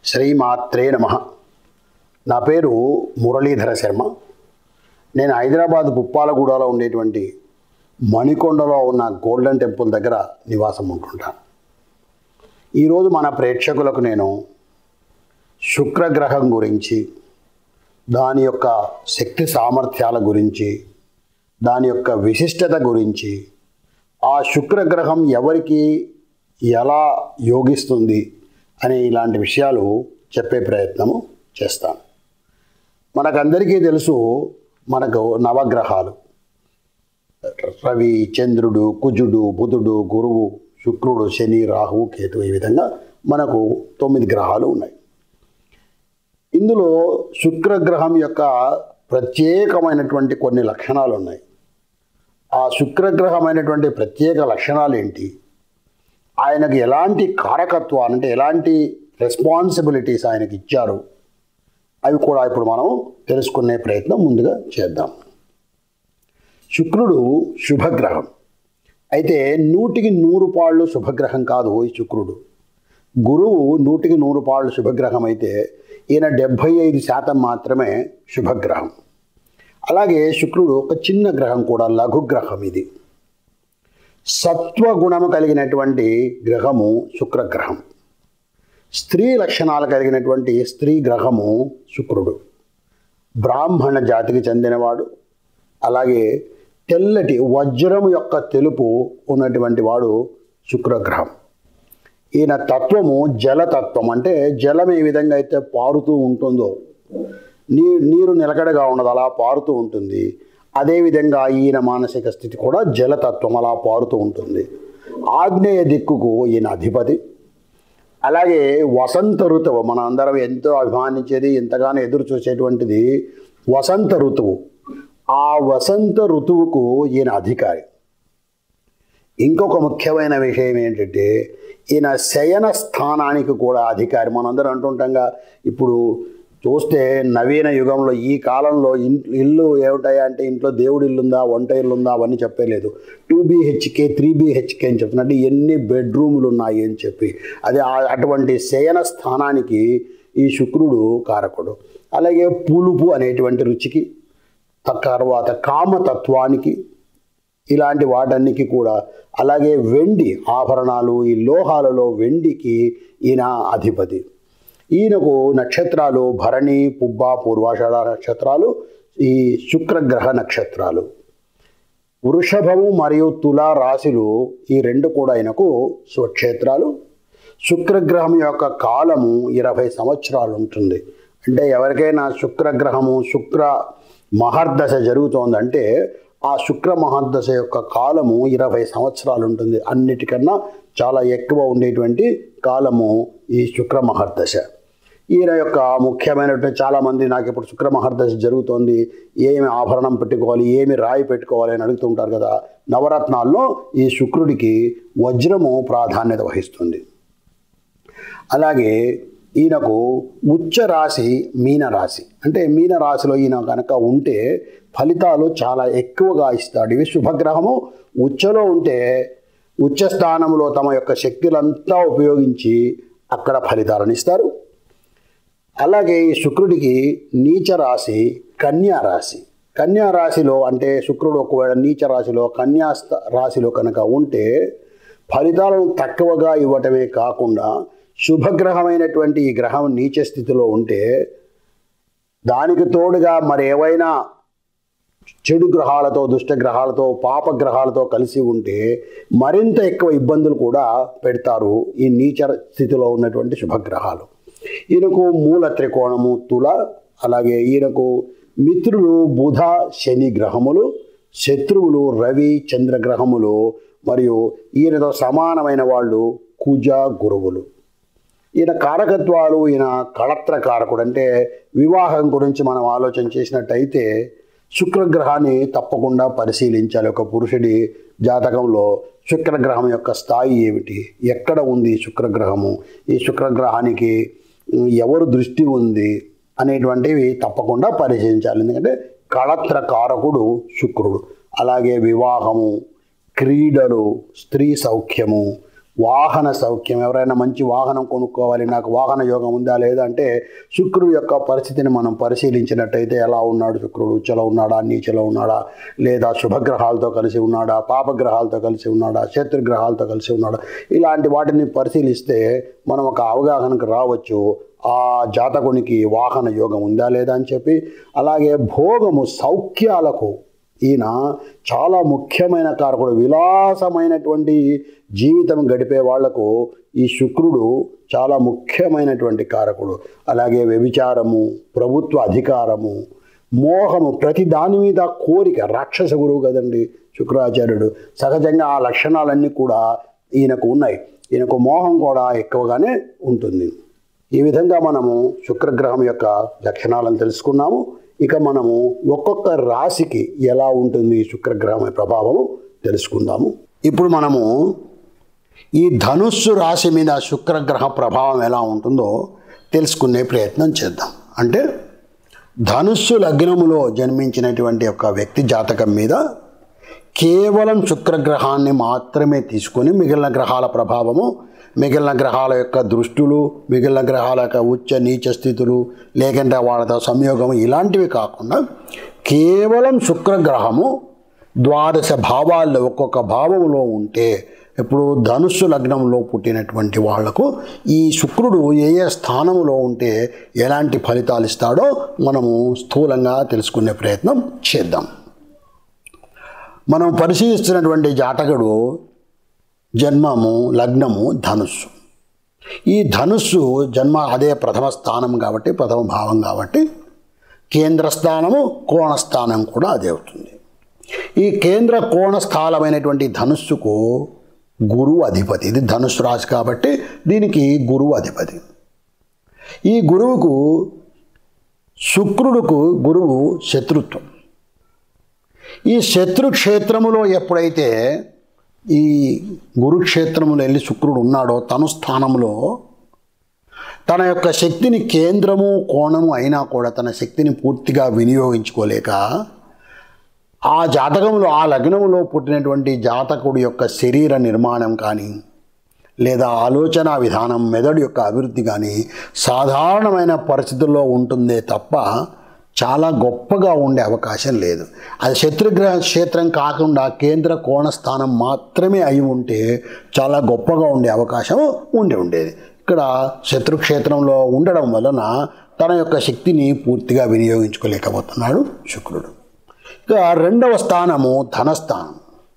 శ్రీమాత్రే నమ నా పేరు మురళీధర శర్మ నేను హైదరాబాద్ పుప్పాలగూడలో ఉండేటువంటి మణికొండలో ఉన్న గోల్డెన్ టెంపుల్ దగ్గర నివాసం ఉంటుంటాను ఈరోజు మన ప్రేక్షకులకు నేను శుక్రగ్రహం గురించి దాని యొక్క శక్తి సామర్థ్యాల గురించి దాని యొక్క విశిష్టత గురించి ఆ శుక్రగ్రహం ఎవరికి ఎలా యోగిస్తుంది అనే ఇలాంటి విషయాలు చెప్పే ప్రయత్నము చేస్తాను మనకందరికీ తెలుసు మనకు నవగ్రహాలు రవి చంద్రుడు కుజుడు బుధుడు గురువు శుక్రుడు శని రాహు కేతు ఈ విధంగా మనకు తొమ్మిది గ్రహాలు ఉన్నాయి ఇందులో శుక్రగ్రహం యొక్క ప్రత్యేకమైనటువంటి కొన్ని లక్షణాలు ఉన్నాయి ఆ శుక్రగ్రహమైనటువంటి ప్రత్యేక లక్షణాలు ఏంటి ఆయనకు ఎలాంటి కారకత్వాలు అంటే ఎలాంటి రెస్పాన్సిబిలిటీస్ ఆయనకి ఇచ్చారు అవి కూడా ఇప్పుడు మనం తెలుసుకునే ప్రయత్నం ముందుగా చేద్దాం శుక్రుడు శుభగ్రహం అయితే నూటికి నూరు పాళ్ళు శుభగ్రహం కాదు ఈ శుక్రుడు గురువు నూటికి నూరు పాళ్ళు శుభగ్రహం అయితే ఈయన డెబ్భై ఐదు శాతం మాత్రమే శుభగ్రహం అలాగే శుక్రుడు ఒక చిన్న గ్రహం కూడా లఘుగ్రహం ఇది సత్వగుణము కలిగినటువంటి గ్రహము శుక్రగ్రహం స్త్రీ లక్షణాలు కలిగినటువంటి స్త్రీ గ్రహము శుక్రుడు బ్రాహ్మణ జాతికి చెందినవాడు అలాగే తెల్లటి వజ్రము యొక్క తెలుపు ఉన్నటువంటి వాడు శుక్రగ్రహం ఈయన తత్వము జలతత్వం అంటే జలం ఏ విధంగా అయితే పారుతూ ఉంటుందో నీ నీరు నిలకడగా ఉండదు అలా పారుతూ ఉంటుంది అదేవిధంగా ఈయన మానసిక స్థితి కూడా జలతత్వం అలా పారుతూ ఉంటుంది ఆగ్నేయ దిక్కుకు ఈయన అధిపతి అలాగే వసంత ఋతువు మన అందరం ఎంతో అభిమానించేది ఎంతగానో ఎదురు చూసేటువంటిది వసంత ఋతువు ఆ వసంత ఋతువుకు ఈయన అధికారి ఇంకొక ముఖ్యమైన విషయం ఏంటంటే ఈయన శయన స్థానానికి కూడా అధికారి మనందరం అంటుంటాంగా ఇప్పుడు చూస్తే నవీన యుగంలో ఈ కాలంలో ఇల్లు ఏమిటాయా అంటే ఇంట్లో దేవుడి ఇల్లు ఉందా వంట ఇల్లు ఉందా అవన్నీ చెప్పలేదు టూ బీహెచ్కే త్రీ బీహెచ్కే అని చెప్తున్నట్టు ఎన్ని బెడ్రూములు ఉన్నాయి అని చెప్పి అదే అటువంటి శయన స్థానానికి ఈ శుక్రుడు కారకుడు అలాగే పులుపు అనేటువంటి రుచికి తర్వాత కామతత్వానికి ఇలాంటి వాటన్నికి కూడా అలాగే వెండి ఆభరణాలు ఈ లోహాలలో వెండికి ఈయన అధిపతి ఈయనకు నక్షత్రాలు భరణి పుబ్బ పూర్వాషాఢ నక్షత్రాలు ఈ శుక్రగ్రహ నక్షత్రాలు వృషభము మరియు తుల రాశులు ఈ రెండు కూడా ఆయనకు స్వక్షేత్రాలు శుక్రగ్రహం యొక్క కాలము ఇరవై సంవత్సరాలు ఉంటుంది అంటే ఎవరికైనా శుక్రగ్రహము శుక్ర మహర్దశ జరుగుతోందంటే ఆ శుక్ర మహర్దశ యొక్క కాలము ఇరవై సంవత్సరాలు ఉంటుంది అన్నిటికన్నా చాలా ఎక్కువ ఉండేటువంటి కాలము ఈ శుక్ర మహర్దశ ఈయన యొక్క ముఖ్యమైనటువంటి చాలామంది నాకు ఇప్పుడు శుక్ర మహర్దశ జరుగుతోంది ఏమి ఆభరణం పెట్టుకోవాలి ఏమి రాయి పెట్టుకోవాలి అని అడుగుతుంటారు కదా నవరత్నాల్లో ఈ శుక్రుడికి వజ్రము ప్రాధాన్యత వహిస్తుంది అలాగే ఈయనకు ఉచ్చ రాశి మీనరాశి అంటే మీనరాశిలో ఈయన కనుక ఉంటే ఫలితాలు చాలా ఎక్కువగా ఇస్తాడు ఇవి శుభగ్రహము ఉచ్చలో ఉంటే ఉచ్చ స్థానంలో తమ యొక్క శక్తులంతా ఉపయోగించి అక్కడ ఫలితాలను ఇస్తారు అలాగే ఈ శుక్రుడికి నీచ రాశి కన్యా రాశి కన్యా రాశిలో అంటే శుక్రుడు ఒకవేళ నీచ రాశిలో కన్యా రాశిలో కనుక ఉంటే ఫలితాలను తక్కువగా ఇవ్వటమే కాకుండా శుభగ్రహమైనటువంటి ఈ గ్రహం నీచ స్థితిలో ఉంటే దానికి తోడుగా మరి ఏవైనా చెడు గ్రహాలతో దుష్ట గ్రహాలతో పాప గ్రహాలతో కలిసి ఉంటే మరింత ఎక్కువ ఇబ్బందులు కూడా పెడతారు ఈ నీచ స్థితిలో ఉన్నటువంటి శుభగ్రహాలు ఈయనకు మూల త్రికోణము తుల అలాగే ఈయనకు మిత్రులు బుధ శని గ్రహములు శత్రువులు రవి చంద్రగ్రహములు మరియు ఈయనతో సమానమైన వాళ్ళు కుజ గురువులు ఈయన కారకత్వాలు ఈయన కళత్ర కారకుడు అంటే వివాహం గురించి మనం ఆలోచన చేసినట్టయితే శుక్రగ్రహాన్ని తప్పకుండా పరిశీలించాలి ఒక పురుషుడి జాతకంలో శుక్రగ్రహం యొక్క స్థాయి ఏమిటి ఎక్కడ ఉంది శుక్రగ్రహము ఈ శుక్రగ్రహానికి ఎవరు దృష్టి ఉంది అనేటువంటివి తప్పకుండా పరిశీలించాలి ఎందుకంటే కళత్ర కారకుడు శుక్రుడు అలాగే వివాహము క్రీడలు స్త్రీ సౌఖ్యము వాహన సౌఖ్యం ఎవరైనా మంచి వాహనం కొనుక్కోవాలి నాకు వాహన యోగం ఉందా లేదా అంటే శుక్రుడు యొక్క పరిస్థితిని మనం పరిశీలించినట్టయితే ఎలా ఉన్నాడు శుక్రుడు ఉచ్చలో ఉన్నాడా నీచలో ఉన్నాడా లేదా శుభగ్రహాలతో కలిసి ఉన్నాడా పాపగ్రహాలతో కలిసి ఉన్నాడా శత్రుగ్రహాలతో కలిసి ఉన్నాడా ఇలాంటి వాటిని పరిశీలిస్తే మనం ఒక అవగాహనకు రావచ్చు ఆ జాతకునికి వాహన యోగం ఉందా లేదా అని చెప్పి అలాగే భోగము సౌఖ్యాలకు ఈయన చాలా ముఖ్యమైన కారకుడు విలాసమైనటువంటి జీవితం గడిపే వాళ్లకు ఈ శుక్రుడు చాలా ముఖ్యమైనటువంటి కారకుడు అలాగే వ్యభిచారము ప్రభుత్వ అధికారము మోహము ప్రతి దాని మీద కోరిక రాక్షస గురువు కదండి శుక్రాచార్యుడు సహజంగా ఆ లక్షణాలన్నీ కూడా ఈయనకు ఉన్నాయి ఈయనకు మోహం కూడా ఎక్కువగానే ఉంటుంది ఈ విధంగా మనము శుక్రగ్రహం యొక్క లక్షణాలను తెలుసుకున్నాము ఇక మనము ఒక్కొక్క రాశికి ఎలా ఉంటుంది ఈ శుక్రగ్రహం ప్రభావము తెలుసుకుందాము ఇప్పుడు మనము ఈ ధనుస్సు రాశి మీద శుక్రగ్రహ ప్రభావం ఎలా ఉంటుందో తెలుసుకునే ప్రయత్నం చేద్దాం అంటే ధనుస్సు లగ్నములో జన్మించినటువంటి ఒక వ్యక్తి జాతకం మీద కేవలం శుక్రగ్రహాన్ని మాత్రమే తీసుకొని మిగిలిన గ్రహాల ప్రభావము మిగిలిన గ్రహాల యొక్క దృష్టులు మిగిలిన గ్రహాల యొక్క ఉచ్చ నీచ స్థితులు లేకుంటే వాళ్ళతో సంయోగం ఇలాంటివి కాకుండా కేవలం శుక్రగ్రహము ద్వాదశ భావాల్లో ఒక్కొక్క భావంలో ఉంటే ఇప్పుడు ధనుస్సు లగ్నంలో పుట్టినటువంటి వాళ్లకు ఈ శుక్రుడు ఏ ఏ స్థానంలో ఉంటే ఎలాంటి ఫలితాలు ఇస్తాడో మనము స్థూలంగా తెలుసుకునే ప్రయత్నం చేద్దాం మనం పరిశీలిస్తున్నటువంటి జాతకుడు జన్మము లగ్నము ధనుస్సు ఈ ధనుస్సు జన్మ అదే ప్రథమ స్థానం కాబట్టి ప్రథమ భావం కాబట్టి కేంద్ర స్థానము కోణ స్థానం కూడా అదే అవుతుంది ఈ కేంద్ర కోణ స్థానమైనటువంటి ధనుస్సుకు గురువు అధిపతి ఇది ధనుస్సు రాశి కాబట్టి దీనికి గురువు అధిపతి ఈ గురువుకు శుక్రుడుకు గురువు శత్రుత్వం ఈ శత్రు క్షేత్రములో ఎప్పుడైతే ఈ గురుక్షేత్రములో వెళ్ళి శుక్రుడు ఉన్నాడో తను స్థానంలో తన యొక్క శక్తిని కేంద్రము కోణము అయినా కూడా తన శక్తిని పూర్తిగా వినియోగించుకోలేక ఆ జాతకంలో ఆ లగ్నములో పుట్టినటువంటి జాతకుడి యొక్క శరీర నిర్మాణం కానీ లేదా ఆలోచన విధానం మెదడు యొక్క అభివృద్ధి కానీ సాధారణమైన పరిస్థితుల్లో ఉంటుందే తప్ప చాలా గొప్పగా ఉండే అవకాశం లేదు అది శత్రుగ్రహ క్షేత్రం కాకుండా కేంద్ర కోణ స్థానం మాత్రమే అయి ఉంటే చాలా గొప్పగా ఉండే అవకాశం ఉండి ఉండేది ఇక్కడ శత్రుక్షేత్రంలో ఉండడం వలన తన యొక్క శక్తిని పూర్తిగా వినియోగించుకోలేకపోతున్నాడు శుక్రుడు ఇక రెండవ స్థానము ధనస్థానం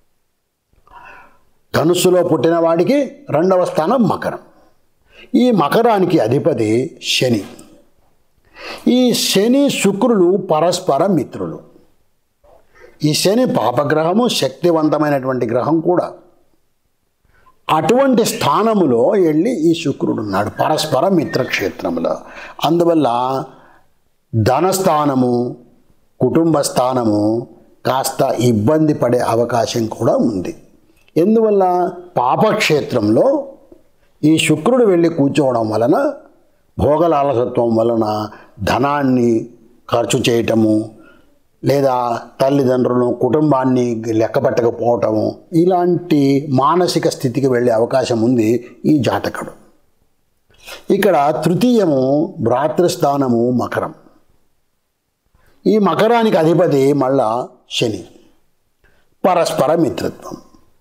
ధనుస్సులో పుట్టిన వాడికి రెండవ స్థానం మకరం ఈ మకరానికి అధిపతి శని ఈ శని శుక్రులు పరస్పర మిత్రులు ఈ శని పాపగ్రహము శక్తివంతమైనటువంటి గ్రహం కూడా అటువంటి స్థానములో వెళ్ళి ఈ శుక్రుడు ఉన్నాడు పరస్పర మిత్రక్షేత్రములో అందువల్ల ధనస్థానము కుటుంబ స్థానము కాస్త ఇబ్బంది పడే అవకాశం కూడా ఉంది ఎందువల్ల పాపక్షేత్రంలో ఈ శుక్రుడు వెళ్ళి కూర్చోవడం వలన భోగలాలసత్వం వలన ధనాన్ని ఖర్చు చేయటము లేదా తల్లిదండ్రులను కుటుంబాన్ని లెక్కపెట్టకపోవటము ఇలాంటి మానసిక స్థితికి వెళ్ళే అవకాశం ఉంది ఈ జాతకుడు ఇక్కడ తృతీయము భ్రాతృస్థానము మకరం ఈ మకరానికి అధిపతి మళ్ళా శని పరస్పర మిత్రత్వం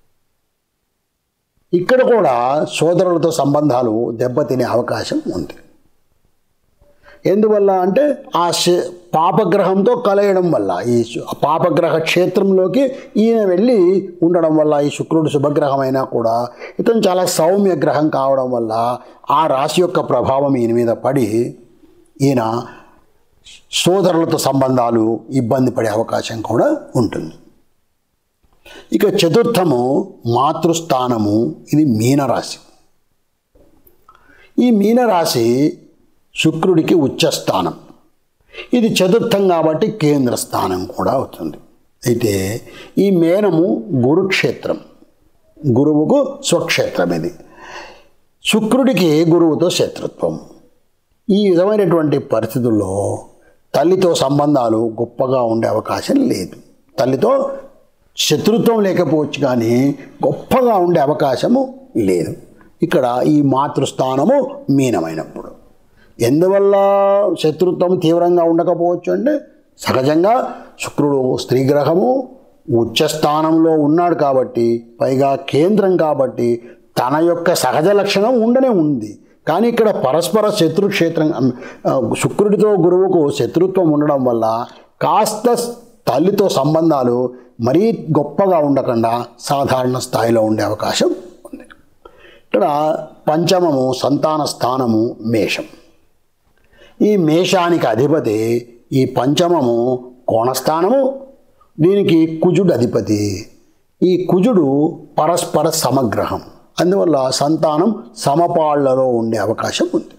ఇక్కడ కూడా సోదరులతో సంబంధాలు దెబ్బతినే అవకాశం ఉంది ఎందువల్ల అంటే ఆ శ- పాపగ్రహంతో కలయడం వల్ల ఈ శు- పాపగ్రహ క్షేత్రంలోకి ఈయన వెళ్ళి ఉండడం వల్ల ఈ శుక్రుడు శుభగ్రహం అయినా కూడా ఇతను చాలా సౌమ్య గ్రహం కావడం వల్ల ఆ రాశి యొక్క ప్రభావం ఈయన మీద పడి ఈయన సోదరులతో సంబంధాలు ఇబ్బంది పడే అవకాశం కూడా ఉంటుంది ఇక చతుర్థము మాతృస్థానము ఇది మీనరాశి ఈ మీనరాశి శుక్రుడికి ఉచ్చస్థానం ఇది చతుర్థం కాబట్టి కేంద్ర స్థానం కూడా అవుతుంది అయితే ఈ మేనము గురుక్షేత్రం గురువుకు స్వక్షేత్రం ఇది శుక్రుడికి గురువుతో శత్రుత్వం ఈ విధమైనటువంటి పరిస్థితుల్లో తల్లితో సంబంధాలు గొప్పగా ఉండే అవకాశం లేదు తల్లితో శత్రుత్వం లేకపోవచ్చు కానీ గొప్పగా ఉండే అవకాశము లేదు ఇక్కడ ఈ మాతృస్థానము మీనమైనప్పుడు ఎందువల్ల శత్రుత్వం తీవ్రంగా ఉండకపోవచ్చు అంటే సహజంగా శుక్రుడు స్త్రీ గ్రహము ఉచ్చ స్థానంలో ఉన్నాడు కాబట్టి పైగా కేంద్రం కాబట్టి తన యొక్క సహజ లక్షణం ఉండనే ఉంది కానీ ఇక్కడ పరస్పర శత్రుక్షేత్రం ఆ, శుక్రుడితో గురువుకు శత్రుత్వం ఉండడం వల్ల కాస్త తల్లితో సంబంధాలు మరీ గొప్పగా ఉండకుండా సాధారణ స్థాయిలో ఉండే అవకాశం ఉంది ఇక్కడ పంచమము సంతాన స్థానము మేషం ఈ మేషానికి అధిపతి ఈ పంచమము కోణస్థానము దీనికి కుజుడు అధిపతి ఈ కుజుడు పరస్పర సమగ్రహం అందువల్ల సంతానం సమపాళ్లలో ఉండే అవకాశం ఉంది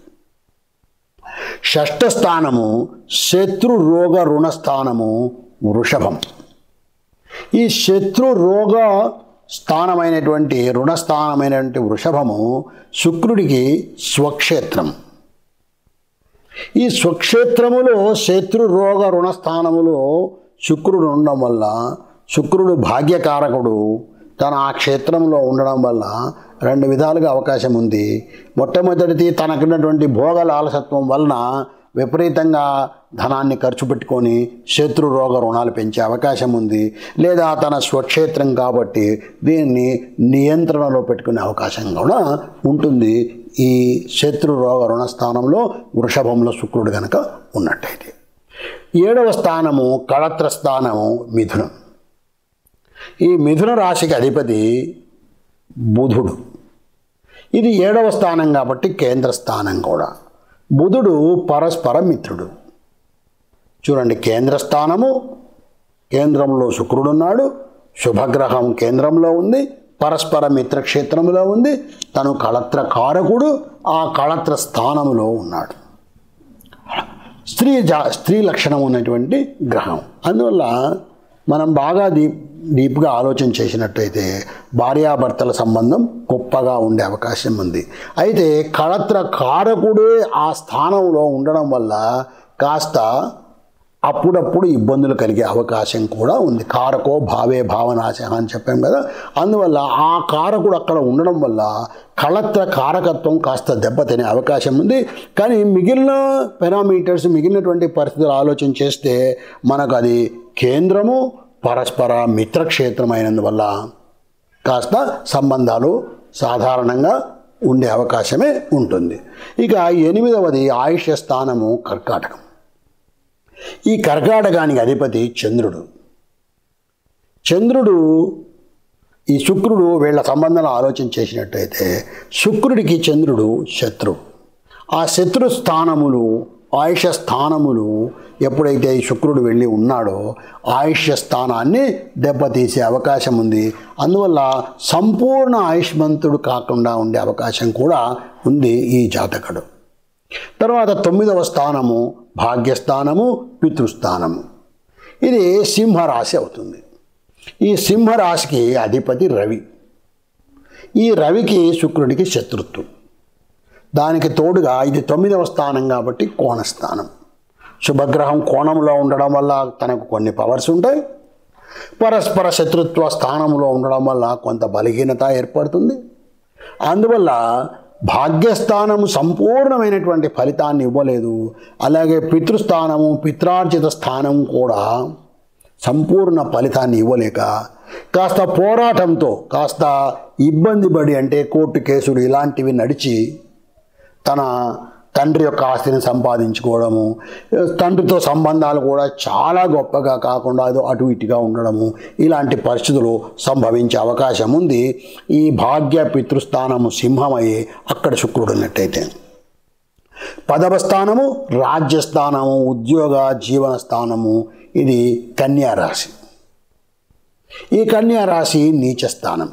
షష్ఠ స్థానము శత్రు రోగ రుణ స్థానము వృషభం ఈ శత్రు రోగ స్థానమైనటువంటి రుణస్థానమైనటువంటి వృషభము శుక్రుడికి స్వక్షేత్రం ఈ స్వక్షేత్రములో శత్రు రోగ రుణస్థానములో శుక్రుడు ఉండడం వల్ల శుక్రుడు భాగ్యకారకుడు తన ఆ క్షేత్రంలో ఉండడం వల్ల రెండు విధాలుగా అవకాశం ఉంది మొట్టమొదటిది తనకున్నటువంటి భోగ లాలసత్వం వలన విపరీతంగా ధనాన్ని ఖర్చు పెట్టుకొని శత్రు రోగ రుణాలు పెంచే అవకాశం ఉంది లేదా తన స్వక్షేత్రం కాబట్టి దీన్ని నియంత్రణలో పెట్టుకునే అవకాశం కూడా ఉంటుంది ఈ శత్రు రోగ రుణ స్థానంలో వృషభంలో శుక్రుడు కనుక ఉన్నట్టయితే ఏడవ స్థానము కళత్ర స్థానము మిథునం ఈ మిథున రాశికి అధిపతి బుధుడు ఇది ఏడవ స్థానం కాబట్టి కేంద్ర స్థానం కూడా బుధుడు పరస్పర మిత్రుడు చూడండి కేంద్ర స్థానము కేంద్రంలో శుక్రుడున్నాడు శుభగ్రహం కేంద్రంలో ఉంది పరస్పర మిత్రక్షేత్రంలో ఉంది తను కళత్ర కారకుడు ఆ కళత్ర స్థానంలో ఉన్నాడు స్త్రీ జా స్త్రీ లక్షణం ఉన్నటువంటి గ్రహం అందువల్ల మనం బాగా డీప్ డీప్గా ఆలోచన చేసినట్టయితే భార్యాభర్తల సంబంధం గొప్పగా ఉండే అవకాశం ఉంది అయితే కళత్ర కారకుడే ఆ స్థానంలో ఉండడం వల్ల కాస్త అప్పుడప్పుడు ఇబ్బందులు కలిగే అవకాశం కూడా ఉంది కారకో భావే భావనాశ అని చెప్పాం కదా అందువల్ల ఆ కారకుడు అక్కడ ఉండడం వల్ల కళత్ర కారకత్వం కాస్త దెబ్బతినే అవకాశం ఉంది కానీ మిగిలిన పారామీటర్స్ మిగిలినటువంటి పరిస్థితులు ఆలోచన చేస్తే మనకు అది కేంద్రము పరస్పర మిత్రక్షేత్రం అయినందువల్ల కాస్త సంబంధాలు సాధారణంగా ఉండే అవకాశమే ఉంటుంది ఇక ఎనిమిదవది ఆయుష్య స్థానము కర్కాటకం ఈ కర్కాటకానికి అధిపతి చంద్రుడు చంద్రుడు ఈ శుక్రుడు వీళ్ళ సంబంధాలు ఆలోచన చేసినట్టయితే శుక్రుడికి చంద్రుడు శత్రువు ఆ శత్రు స్థానములు ఆయుష స్థానములు ఎప్పుడైతే ఈ శుక్రుడు వెళ్ళి ఉన్నాడో ఆయుష్య స్థానాన్ని దెబ్బతీసే అవకాశం ఉంది అందువల్ల సంపూర్ణ ఆయుష్మంతుడు కాకుండా ఉండే అవకాశం కూడా ఉంది ఈ జాతకుడు తర్వాత తొమ్మిదవ స్థానము భాగ్యస్థానము పితృస్థానము ఇది సింహరాశి అవుతుంది ఈ సింహరాశికి అధిపతి రవి ఈ రవికి శుక్రుడికి శత్రుత్వం దానికి తోడుగా ఇది తొమ్మిదవ స్థానం కాబట్టి కోణస్థానం శుభగ్రహం కోణంలో ఉండడం వల్ల తనకు కొన్ని పవర్స్ ఉంటాయి పరస్పర శత్రుత్వ స్థానంలో ఉండడం వల్ల కొంత బలహీనత ఏర్పడుతుంది అందువల్ల భాగ్యస్థానము సంపూర్ణమైనటువంటి ఫలితాన్ని ఇవ్వలేదు అలాగే పితృస్థానము పిత్రార్జిత స్థానం కూడా సంపూర్ణ ఫలితాన్ని ఇవ్వలేక కాస్త పోరాటంతో కాస్త ఇబ్బంది పడి అంటే కోర్టు కేసులు ఇలాంటివి నడిచి తన తండ్రి యొక్క ఆస్తిని సంపాదించుకోవడము తండ్రితో సంబంధాలు కూడా చాలా గొప్పగా కాకుండా ఏదో అటు ఇటుగా ఉండడము ఇలాంటి పరిస్థితులు సంభవించే అవకాశం ఉంది ఈ భాగ్య పితృస్థానము సింహమయ్యి అక్కడ శుక్రుడు ఉన్నట్టయితే పదవ స్థానము రాజ్యస్థానము ఉద్యోగ జీవన స్థానము ఇది కన్యా రాశి ఈ కన్యా రాశి నీచ స్థానం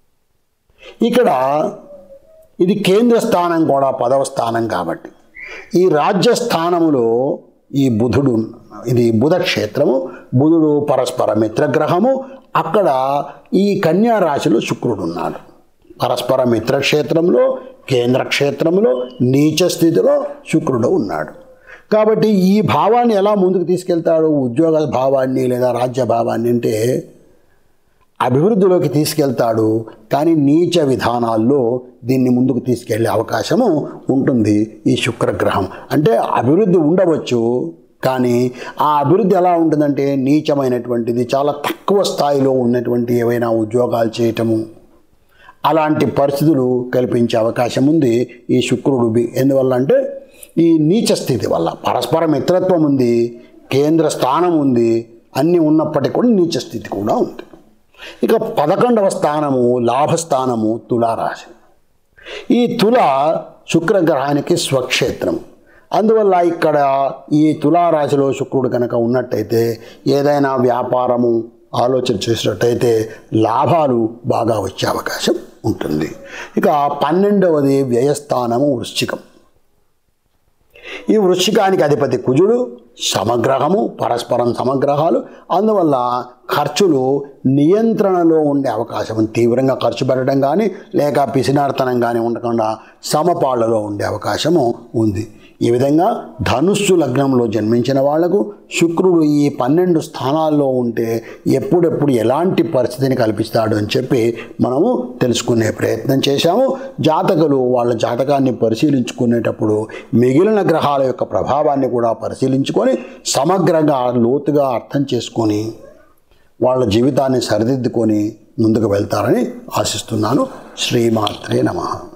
ఇక్కడ ఇది కేంద్ర స్థానం కూడా పదవ స్థానం కాబట్టి ఈ రాజ్య స్థానములో ఈ బుధుడు ఇది బుధ క్షేత్రము బుధుడు పరస్పర మిత్రగ్రహము అక్కడ ఈ కన్యా రాశిలో శుక్రుడు ఉన్నాడు పరస్పర మిత్రక్షేత్రంలో కేంద్ర క్షేత్రంలో నీచ స్థితిలో శుక్రుడు ఉన్నాడు కాబట్టి ఈ భావాన్ని ఎలా ముందుకు తీసుకెళ్తాడు ఉద్యోగ భావాన్ని లేదా రాజ్య భావాన్ని అంటే అభివృద్ధిలోకి తీసుకెళ్తాడు కానీ నీచ విధానాల్లో దీన్ని ముందుకు తీసుకెళ్లే అవకాశము ఉంటుంది ఈ శుక్రగ్రహం అంటే అభివృద్ధి ఉండవచ్చు కానీ ఆ అభివృద్ధి ఎలా ఉంటుందంటే నీచమైనటువంటిది చాలా తక్కువ స్థాయిలో ఉన్నటువంటి ఏవైనా ఉద్యోగాలు చేయటము అలాంటి పరిస్థితులు కల్పించే అవకాశం ఉంది ఈ శుక్రుడు బి- ఎందువల్ల అంటే ఈ నీచ స్థితి వల్ల పరస్పర మిత్రత్వం ఉంది కేంద్ర స్థానం ఉంది అన్నీ ఉన్నప్పటికీ కూడా నీచ స్థితి కూడా ఉంది ఇక పదకొండవ స్థానము లాభస్థానము తులారాశి ఈ తుల శుక్రగ్రహానికి స్వక్షేత్రం అందువల్ల ఇక్కడ ఈ తులారాశిలో శుక్రుడు కనుక ఉన్నట్టయితే ఏదైనా వ్యాపారము ఆలోచన చేసినట్టయితే లాభాలు బాగా వచ్చే అవకాశం ఉంటుంది ఇక పన్నెండవది వ్యయస్థానము వృశ్చికం ఈ వృశ్చికానికి అధిపతి కుజుడు సమగ్రహము పరస్పరం సమగ్రహాలు అందువల్ల ఖర్చులు నియంత్రణలో ఉండే అవకాశం తీవ్రంగా ఖర్చు పెట్టడం కానీ లేక పిసినార్తనం కానీ ఉండకుండా సమపాళ్లలో ఉండే అవకాశము ఉంది ఈ విధంగా ధనుస్సు లగ్నంలో జన్మించిన వాళ్లకు శుక్రుడు ఈ పన్నెండు స్థానాల్లో ఉంటే ఎప్పుడెప్పుడు ఎలాంటి పరిస్థితిని కల్పిస్తాడు అని చెప్పి మనము తెలుసుకునే ప్రయత్నం చేశాము జాతకులు వాళ్ళ జాతకాన్ని పరిశీలించుకునేటప్పుడు మిగిలిన గ్రహాల యొక్క ప్రభావాన్ని కూడా పరిశీలించుకొని సమగ్రంగా లోతుగా అర్థం చేసుకొని వాళ్ళ జీవితాన్ని సరిదిద్దుకొని ముందుకు వెళ్తారని ఆశిస్తున్నాను శ్రీమాత్రే నమః